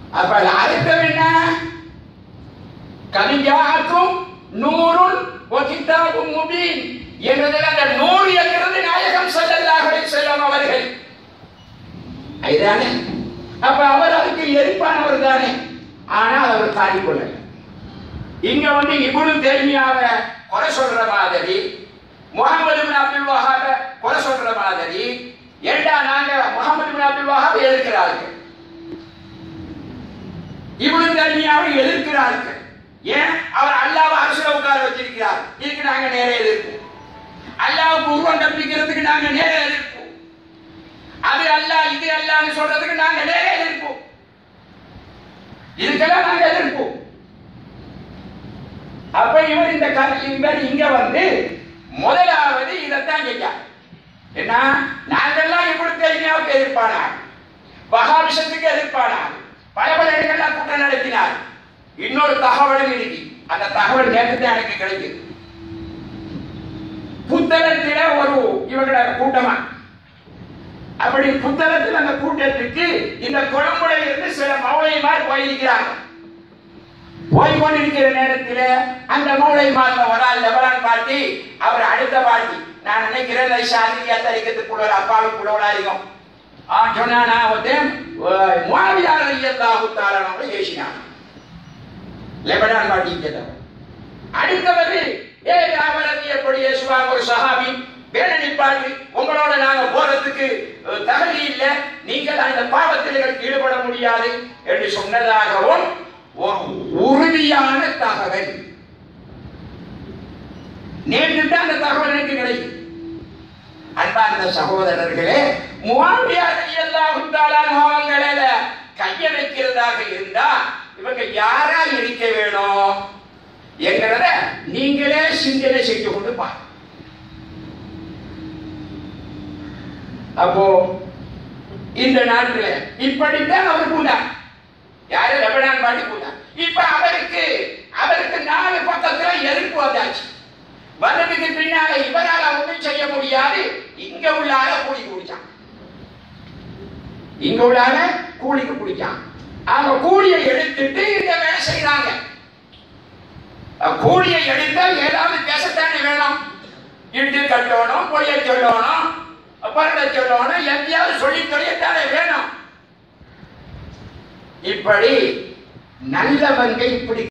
அப்ப அது அர்த்தம் என்ன கலிஜாக்கும் நூறுன் ஒகிதாபும் முபீன் என்றதில் அந்த நூறு என்கிறது நாயகம் ஸல்லல்லாஹு அலைஹி வஸல்லம் அவர்கள் அதுதானே அப்ப அவர் அதுக்கு எதிர்ப்பானவர் தானே ஆனால் அவர் தாண்டி கொள்ளல இங்க வந்து இப்னு தைமியாவை குறை சொல்ற மாதிரி முகமது பின் அப்துல் வஹாப குறை சொல்ற மாதிரி ஏண்டா நாங்க முகமது பின் அப்துல் வஹாப் எதிர்க்கிறார்கள் இப்னு தைமியாவை எதிர்க்கிறார்கள் ஏன் அவர் அல்லாஹ் அரசுல உட்கார வச்சிருக்கிறார் இதுக்கு நாங்க நேரே எதிர்ப்போம் அல்லாஹ்வுக்கு உருவம் கற்பிக்கிறதுக்கு நாங்க நேரே எதிர்ப்போம் அது அல்லாஹ் இது அல்லாஹ்னு சொல்றதுக்கு நாங்க நேரே எதிர்ப்போம் இதுக்கெல்லாம் நாங்க எதிர்ப்போம் அப்ப இவர் இந்த கதை இவர் இங்க வந்து முதலாவது இதைத்தான் செஞ்சார் என்ன நாங்கெல்லாம் இப்படி தெரிஞ்சாவுக்கு எதிர்ப்பானார் வகாபிஷத்துக்கு எதிர்ப்பானார் பல பல இடங்கள்லாம் கூட்டம் நடத்தினார் இன்னொரு தகவலும் இருக்கு அந்த தகவல் நேற்று தான் எனக்கு கிடைக்குது புத்தகத்தில ஒரு இவங்களோட கூட்டமா அப்படி புத்தகத்தில் அந்த கூட்டத்துக்கு இந்த குழம்புல இருந்து சில மௌளைமார் போயிருக்கிறாங்க போய் கொண்டிருக்கிற நேரத்தில் அந்த மௌளைமார்ல ஒரு ஆள் லெபனான் பாட்டி அவர் அடுத்த பாட்டி நான் நினைக்கிறேன் சாதிரியா தரிக்கத்துக்குள்ள அப்பாவுக்குள்ளவளா இருக்கும் ஆ சொன்னா நான் ஒருத்தன் மாவியார் ஐயல்லாஹு தாரானவங்க பேசினான் லெபனான் பாட்டி கேட்டவன் அடுத்தவர் ஏ அவரது எப்படி இயேசுவாங்க ஒரு சஹாபி வேலை நிப்பாட்டு உங்களோட நாங்க போறதுக்கு அஹ், தகுதி இல்லை நீங்கள் அந்த பாவத்தில் ஈடுபட முடியாது என்று சொன்னதாகவும் ஒரு உறுதியான தகவல் நேற்று தான் அந்த தகவல் எனக்கு கிடைக்கும் அன்பார்ந்த சகோதரர்களே முவாமியார் எல்லாரும் அவங்கள கைய வைக்கிறதாக இருந்தா இவங்க யாரா இருக்க வேணும் என்கிறத நீங்களே சிந்தனை செய்து கொண்டு பாருங்க அப்போ இந்த நாட்டுல இப்படித்தான் அவர் கூண்டார் யாரு லெபனான் பாட்டி கூண்டார் இப்ப அவருக்கு அவருக்கு நாலு பக்கத்துல எதிர்ப்பு வந்தாச்சு வந்ததுக்கு பின்னால இவரால ஒண்ணும் செய்ய முடியாது இங்க உள்ள ஆள கூலிக்கு பிடிச்சான் இங்க உள்ள ஆள கூலிக்கு பிடிச்சான் அவங்க கூலியை எடுத்துட்டு இந்த வேலை செய்யறாங்க அஹ் கூலியை எடுத்தால் ஏதாவது பேசத்தானே வேணும் இட்டு கட்டணும் பொய்ய சொல்லணும் பரட சொல்லணும் எங்கேயாவது சொல்லி தொழியத்தானே வேணும் இப்படி நல்லவங்க இப்படி